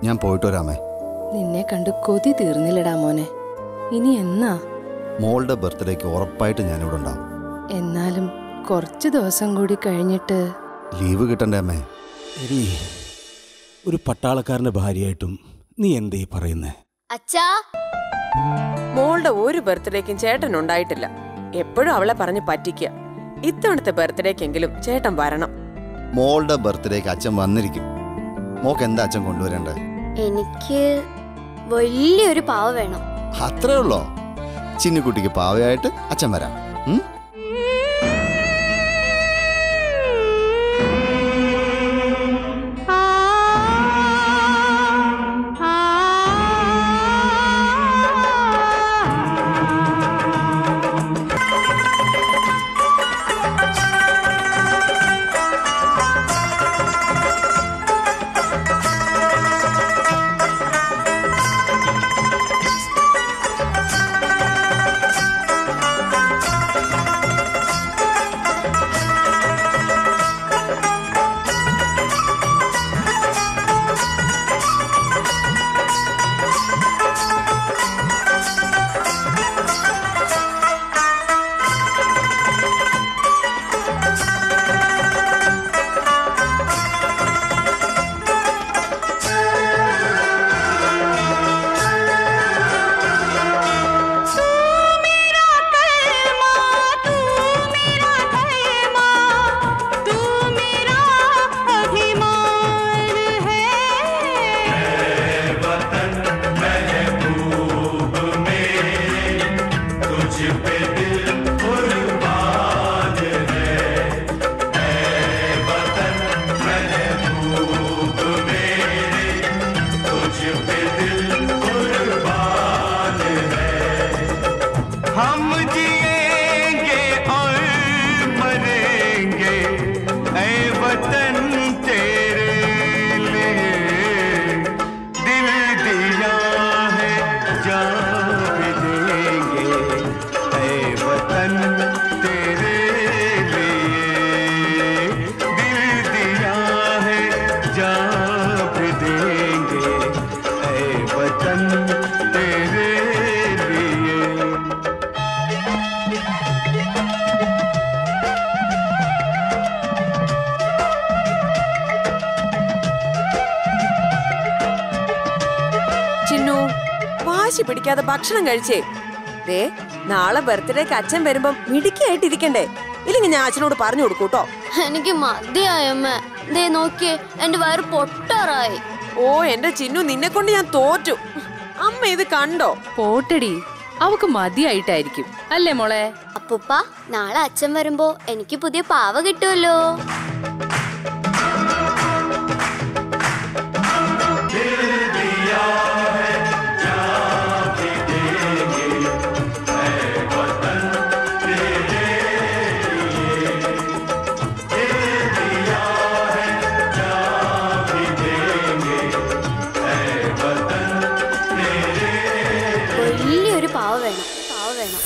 ഞാൻ പോയിട്ട് വരാമേ നിന്നെ കണ്ട് കൊതി തീർന്നില്ലടാ മോനെ ഇനി എന്നാ മോളുടെ ബർത്ത്ഡേക്ക് ഉറപ്പായിട്ട് ഞാനിവിടെ ഉണ്ടാവും എന്നാലും കുറച്ച് ദിവസം കൂടി കഴിഞ്ഞിട്ട് ലീവ് കിട്ടണ്ടേ അമ്മേ എടീ ഒരു പട്ടാളക്കാരന്റെ ഭാര്യയായിട്ടും നീ എന്തേ പറയുന്നേ അച്ഛാ മോളുടെ ഒരു ബർത്ത്ഡേക്കും ചേട്ടൻ ഉണ്ടായിട്ടില്ല എപ്പോഴും അവളെ പറഞ്ഞ് പറ്റിക്കുക ഇത്തവണത്തെ ബർത്ത്ഡേക്കെങ്കിലും ചേട്ടൻ വരണം മോളുടെ ബർത്ത്ഡേക്ക് അച്ഛൻ വന്നിരിക്കും മോക്ക് എന്താ അച്ഛൻ കൊണ്ടുവരണ്ടേ എനിക്ക് വലിയൊരു പാവ വേണം അത്രേ ഉള്ളോ ചിന്നുകുട്ടിക്ക് പാവയായിട്ട് അച്ഛൻ വരാം ഉം? हम जिएंगे और मरेंगे ऐ वतन तेरे लिए दिल दिया है जान भी देंगे ऐ वतन तेरे लिए दिल दिया है जान भी देंगे ऐ वतन तेरे लिए ചിന്നു വാശി പിടിക്കാതെ ഭക്ഷണം കഴിച്ചേ ദേ നാളെ ബർത്ത്ഡേക്ക് അച്ഛൻ വരുമ്പം മിടുക്കിയായിട്ടിരിക്കണ്ടേ ഇല്ലെങ്കിൽ ഞാൻ അച്ഛനോട് പറഞ്ഞു കൊടുക്കൂട്ടോ എനിക്ക് മതിയായമ്മ ദേ നോക്കിയേ എന്റെ വയറ് പൊട്ടാറായി ഓ എന്റെ ചിന്നു നിന്നെ കൊണ്ട് ഞാൻ തോറ്റു അമ്മ ഇത് കണ്ടോ പോട്ടടി അവക്ക് മതിയായിട്ടായിരിക്കും അല്ലേ മോളെ അപ്പുപ്പ നാളെ അച്ഛൻ വരുമ്പോ എനിക്ക് പുതിയ പാവ കിട്ടുമല്ലോ വലിയൊരു പാവ വേണം പാവ വേണം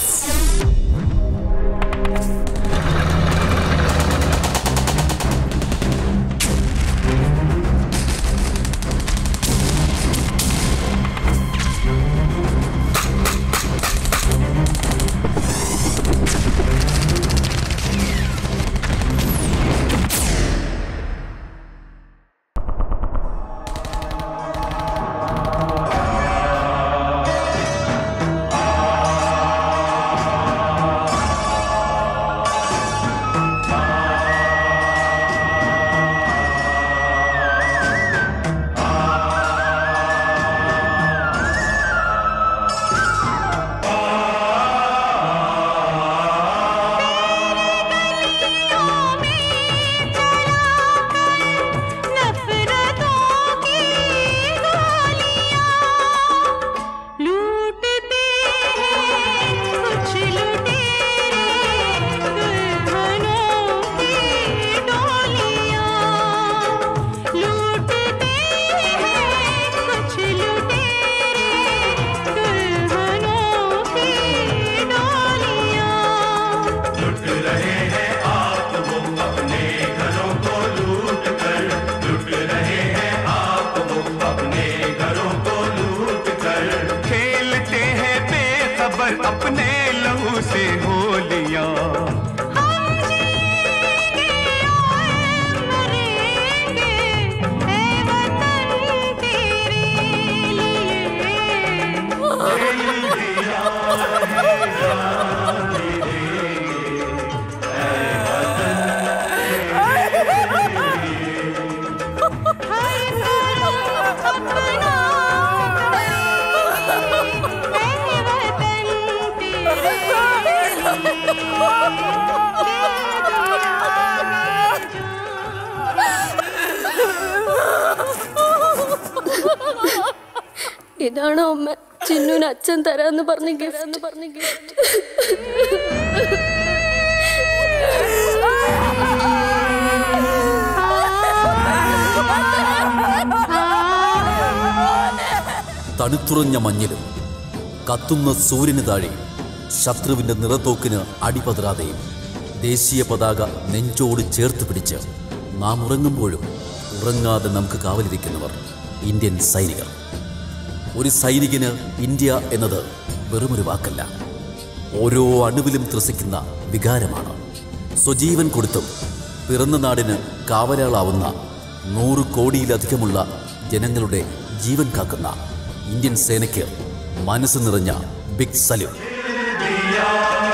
ഇതാണോ അമ്മ ചിന്നുവിന് അച്ഛൻ തരാന്ന് പറഞ്ഞ ഗിഫ്റ്റ് പറഞ്ഞ ഗിഫ്റ്റ് തണുത്തുറഞ്ഞ മഞ്ഞിലും കത്തുന്ന സൂര്യന് താഴെ ശത്രുവിന്റെ നിറത്തോക്കിന് അടിപതരാതെയും ദേശീയ പതാക നെഞ്ചോട് ചേർത്ത് പിടിച്ച് നാം ഉറങ്ങുമ്പോഴും ഉറങ്ങാതെ നമുക്ക് കാവലിരിക്കുന്നവർ ഇന്ത്യൻ സൈനികർ ഒരു സൈനികന് ഇന്ത്യ എന്നത് വെറുമൊരു വാക്കല്ല ഓരോ അണുവിലും ത്രസിക്കുന്ന വികാരമാണ് സ്വജീവൻ കൊടുത്തും പിറന്ന നാടിന് കാവലാളാവുന്ന നൂറ് കോടിയിലധികമുള്ള ജനങ്ങളുടെ ജീവൻ കാക്കുന്ന ഇന്ത്യൻ സേനയ്ക്ക് മനസ്സ് നിറഞ്ഞ ബിഗ് സല്യൂട്ട്